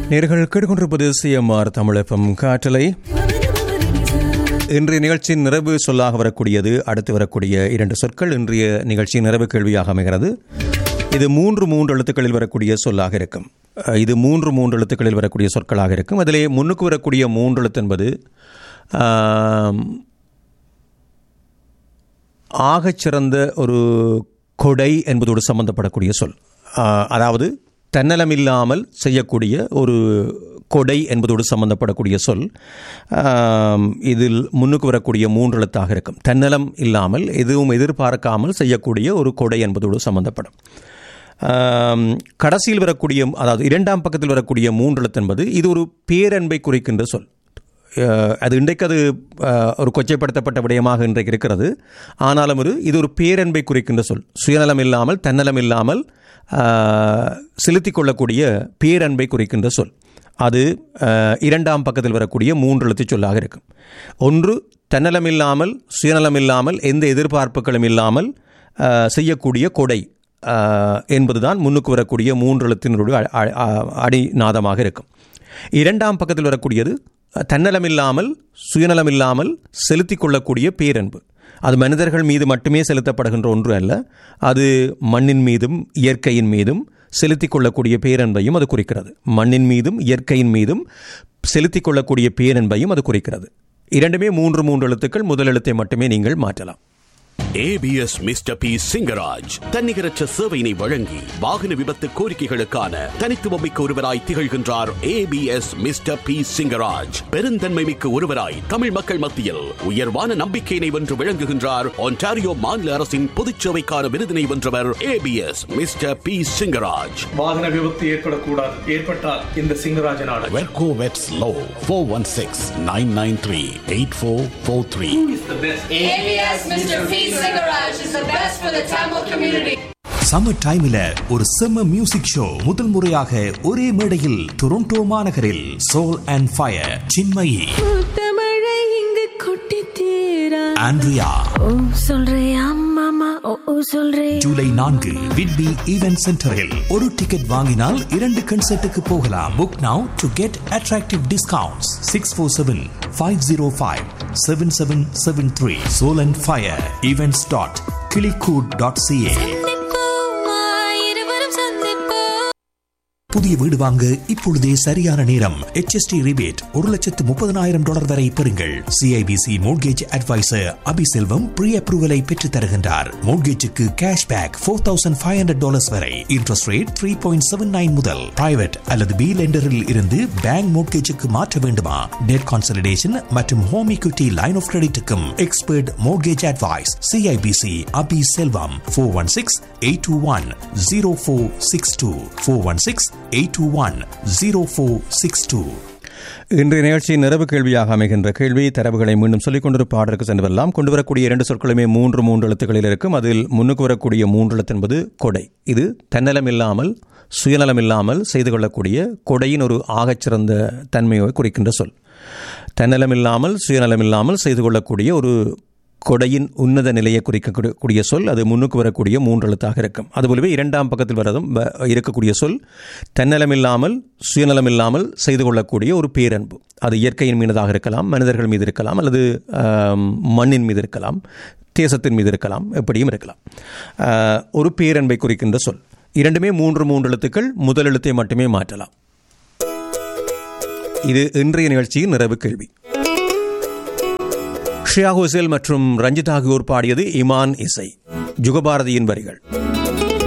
நேர்கள் கேட்டுக்கொண்டிருப்பது சிஎம்ஆர் தமிழப்பம் காற்றலை இன்றைய நிகழ்ச்சியின் நிறைவு சொல்லாக வரக்கூடியது அடுத்து வரக்கூடிய இரண்டு சொற்கள் இன்றைய நிகழ்ச்சியின் நிறைவு கேள்வியாக அமைகிறது இது மூன்று மூன்று எழுத்துக்களில் வரக்கூடிய சொல்லாக இருக்கும் அஹ், இது மூன்று மூன்று எழுத்துக்களில் வரக்கூடிய சொற்களாக இருக்கும் அதிலே முன்னுக்கு வரக்கூடிய மூன்று எழுத்து என்பது ஆம், ஆகச்சிறந்த ஒரு கொடை என்பதோடு சம்பந்தப்படக்கூடிய சொல் ஆஹ், அதாவது தன்னலமில்லாமல் செய்யக்கூடிய ஒரு கொடை என்பதோடு சம்பந்தப்படக்கூடிய சொல் ஆம், இதில் முன்னுக்கு வரக்கூடிய மூன்று எழுத்தாக இருக்கும் தன்னலம் இல்லாமல் எதுவும் எதிர்பார்க்காமல் செய்யக்கூடிய ஒரு கொடை என்பதோடு சம்பந்தப்படும் ஆம், கடைசியில் வரக்கூடிய அதாவது இரண்டாம் பக்கத்தில் வரக்கூடிய மூன்று எழுத்து என்பது இது ஒரு பேரன்பை குறிக்கின்ற சொல் அஹ் அது இன்றைக்கு அது அஹ், ஒரு கொச்சைப்படுத்தப்பட்ட விடயமாக இன்றைக்கு இருக்கிறது ஆனாலும் ஒரு இது ஒரு பேரன்பை குறிக்கின்ற சொல் சுயநலம் இல்லாமல் தன்னலம் இல்லாமல் அஹ், செலுத்திக் கொள்ளக்கூடிய பேரன்பை குறிக்கின்ற சொல் அது அஹ், இரண்டாம் பக்கத்தில் வரக்கூடிய மூன்று எழுத்துச் சொல்லாக இருக்கும் ஒன்று தன்னலம் இல்லாமல் சுயநலம் இல்லாமல் எந்த எதிர்பார்ப்புகளும் இல்லாமல் அஹ், செய்யக்கூடிய கொடை அஹ், என்பதுதான் முன்னுக்கு வரக்கூடிய மூன்று எழுத்தினுடைய அ- அ- அ- அடிநாதமாக இருக்கும் இரண்டாம் பக்கத்தில் வரக்கூடியது தன்னலமில்லாமல் சுயநலமில்லாமல் செலுத்திக் கொள்ளக்கூடிய பேரன்பு அது மனிதர்கள் மீது மட்டுமே செலுத்தப்படுகின்ற ஒன்று அல்ல அது மண்ணின் மீதும் இயற்கையின் மீதும் செலுத்திக் கொள்ளக்கூடிய பேரன்பையும் அது குறிக்கிறது மண்ணின் மீதும் இயற்கையின் மீதும் செலுத்திக் கொள்ளக்கூடிய பேரன்பையும் அது குறிக்கிறது இரண்டுமே மூன்று மூன்று எழுத்துக்கள் முதல் எழுத்தை மட்டுமே நீங்கள் மாற்றலாம் ஏபிஎஸ் மிஸ்டர் பி சிங்கராஜ் தன்னிகரற்ற சேவையினை வழங்கி வாகன விபத்து கோரிக்கைகளுக்கான தனித்துவமிக்க ஒருவராய் திகழ்கின்றார் ஏபிஎஸ் மிஸ்டர் பி சிங்கராஜ் பெருந்தன்மை மிக்க ஒருவராய் தமிழ் மக்கள் மத்தியில் உயர்வான நம்பிக்கையினை வென்று விளங்குகின்றார் ஒன்டாரியோ மாநில அரசின் பொதுச்சேவைக்கான விருதினை வென்றவர் ஏபிஎஸ் மிஸ்டர் பி சிங்கராஜ் வாகன விபத்து ஏற்படக்கூடாது ஏற்பட்டால் இந்த சிங்கராஜன் ஆடல் வெர்கோ வெட்ஸ் லோ four one six nine nine three eight four four three ABS Mr. P. Singaraj is the best for the Tamil community. Summer டைம்ல ஒரு செம்ம மியூசிக் ஷோ முதல் முறையாக ஒரே மேடையில் டொரண்டோ மாநகரில் சோல் அண்ட் ஃபயர் சின்மயி தமிழை இங்கு கொட்டி தீரா ஆண்ட்ரியா ஓ சொல்றியா மாமா ஓ ஓ சொல்றே ஜூலை நான்கு விட்பி ஈவென்ட் சென்டரில் ஒரு டிக்கெட் வாங்கினால் இரண்டு கன்சர்ட்டுக்கு போகலாம் book now to get attractive discounts six four seven five zero five seven seven seven three soul and fire events dot கிளிகூட் டாட் சிஏ இருவரும் சந்திப்போம் புதிய வீடு வாங்க இப்பொழுதே சரியான நேரம் HST ரிபேட் ஒரு லட்சத்து முப்பதனாயிரம் டாலர் வரை பெறுங்கள் CIBC mortgage advisor Abiselvam pre அப்ரூவலை பெற்றுத் தருகின்றார் மோட்கேஜுக்கு cash back four thousand five hundred dollars வரை interest rate three point seven nine முதல் பிரைவேட் அல்லது பி லெண்டரில் இருந்து பேங்க் மோட்கேஜுக்கு மாற்ற வேண்டுமா டெட் கான்சல்டேஷன் மற்றும் ஹோம் equity லைன் ஆஃப் கிரெடிட்டுக்கும் expert mortgage advice CIBC Abi Selvam four one six eight two one zero four six two four one six eight two one zero four six two இன்றைய நிகழ்ச்சியின் நிறைவு கேள்வியாக அமைகின்ற கேள்வி தரவுகளை மீண்டும் சொல்லிக் கொண்டு பாடலுக்கு சென்று வரலாம் கொண்டு வரக்கூடிய இரண்டு சொற்களுமே மூன்று மூன்று எழுத்துக்களில் இருக்கும் அதில் முன்னுக்கு வரக்கூடிய மூன்று எழுத்து என்பது கொடை இது தன்னலம் இல்லாமல் சுயநலம் இல்லாமல் செய்து கொள்ளக்கூடிய கொடையின் ஒரு ஆகச்சிறந்த தன்மையை குறிக்கின்ற சொல் தன்னலம் இல்லாமல் சுயநலம் இல்லாமல் செய்து கொள்ளக்கூடிய ஒரு கொடையின் உன்னத நிலையை குறிக்கக்கூடிய சொல் அது முன்னுக்கு வரக்கூடிய மூன்று எழுத்தாக இருக்கும் அதுபோலவே இரண்டாம் பக்கத்தில் வரதும் வ- இருக்கக்கூடிய சொல் தன்னலம் இல்லாமல் சுயநலம் இல்லாமல் செய்து கொள்ளக்கூடிய ஒரு பேரன்பு அது இயற்கையின் மீனதாக இருக்கலாம் மனிதர்கள் மீது இருக்கலாம் அல்லது ஆம், மண்ணின் மீது இருக்கலாம் தேசத்தின் மீது இருக்கலாம் எப்படியும் இருக்கலாம் ஆ, ஒரு பேரன்பை குறிக்கின்ற சொல் இரண்டுமே மூன்று மூன்று எழுத்துக்கள் முதல் எழுத்தை மட்டுமே மாற்றலாம் இது இன்றைய நிகழ்ச்சியின் நிறைவு கேள்வி ஷ்ரியா ஹோசேல் மற்றும் ரஞ்சித் ஆகியோர் பாடியது இமான் இசை ஜுகபாரதியின் வரிகள்